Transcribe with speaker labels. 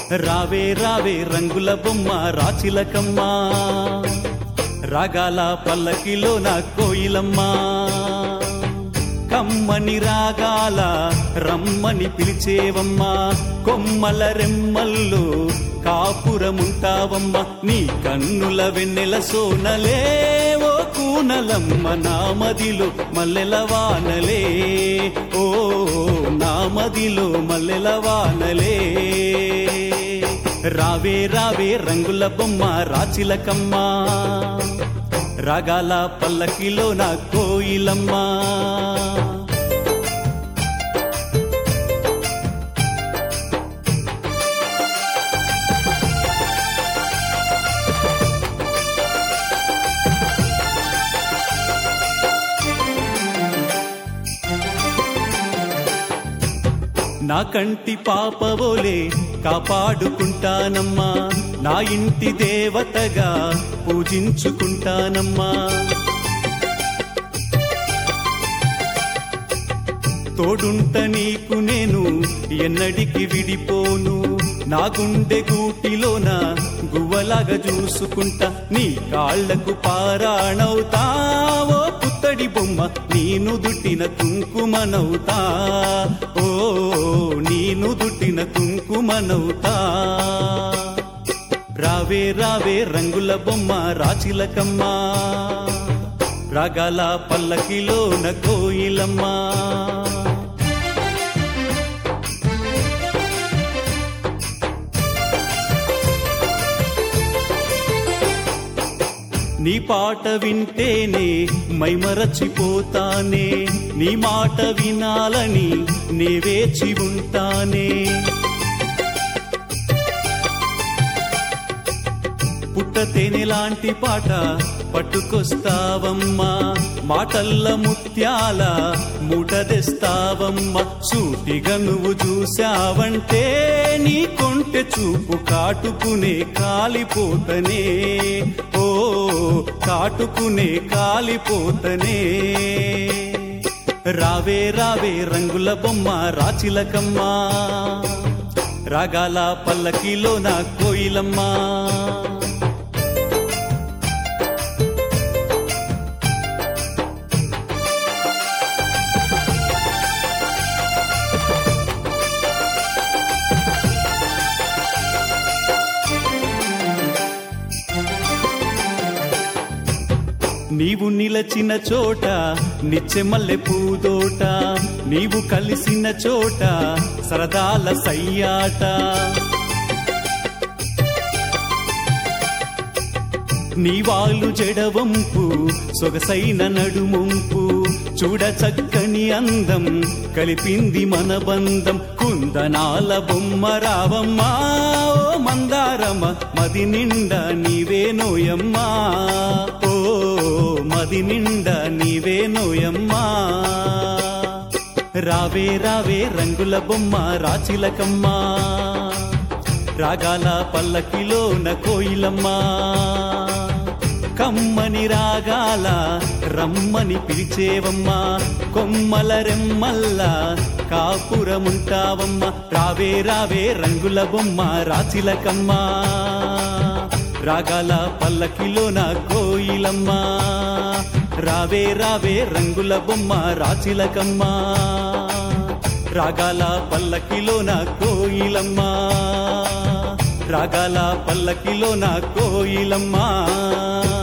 Speaker 1: రావే రావే రంగుల బొమ్మ రాచిలకమ్మ రాగాల పల్లకిలో నా కోయిలమ్మ కమ్మని రాగాల రమ్మని పిలిచేవమ్మా కొమ్మల రెమ్మల్లో కాపురముంటావమ్మ నీ కన్నుల వెన్నెల సోనలే ఓ కూనలమ్మ నామదిలో మల్లెల వానలే ఓ నామదిలో మల్లెల వానలే రావే రావే రంగుల బొమ్మ రాచిలకమ్మ రాగాల పల్లకిలో నా కోయిలమ్మా నా కంటి పాపవోలే కాపాడుకుంటానమ్మా నా ఇంటి దేవతగా పూజించుకుంటానమ్మా తోడుంట నీకు నేను ఎన్నడికి విడిపోను నా గుండె గూటిలోన గువ్వలాగా చూసుకుంటా నీ కాళ్లకు పారాణవుతావో పుత్తడి బొమ్మ నేను దుట్టిన కుంకుమనవుతా ఓ నేను దుట్టిన కుంకుమనవుతా రావే రావే రంగుల బొమ్మ రాచిలకమ్మా రాగాల పల్లకిలోన కోయిలమ్మా నీ పాట వింటేనే మైమరచిపోతానే నీ మాట వినాలని నే వేచి ఉంటానే పుట్టతేనె లాంటి పాట పట్టుకొస్తావమ్మా మాటల్ల ముత్యాల మూట తెస్తావమ్మా సూటిగా నువ్వు చూసావంటే నీ కొంటె చూపు కాటుకునే కాలిపోతనే ఓ కాటుకునే కాలిపోతనే రావే రావే రంగుల బొమ్మ రాచిలకమ్మా రాగాల పల్లకిలో నా కోయిలమ్మా నీవు నిలచిన చోట నిచ్చెమల్లె పూదోట నీవు కలిసిన చోట సరదాల సయ్యాట నీవాలు జడవంపు సొగసైన నడుముంపు చూడ చక్కని అందం కలిపింది మన బంధం కుందనాల బొమ్మ రావమ్మా ఓ మందారమ్మ మది నిండా నీవే నోయమ్మా ఓ మది నిండా నీవే నోయమ్మా రావే రావే రంగుల బొమ్మ రాచిలకమ్మా రాగాల పల్లకిలోన కోయిలమ్మా కమ్మని రాగాల రమ్మని పిలిచేవమ్మా కొమ్మల రెమ్మల్లా కాపురముంటావమ్మా రావే రావే రంగుల బొమ్మ రాచిలకమ్మా రాగాల పల్లకిలోన కోయిలమ్మా రావే రావే రంగుల బొమ్మ రాచిలకమ్మా రాగాల పల్లకిలోన కోయిలమ్మా రాగాల పల్లకిలోన కోయిలమ్మా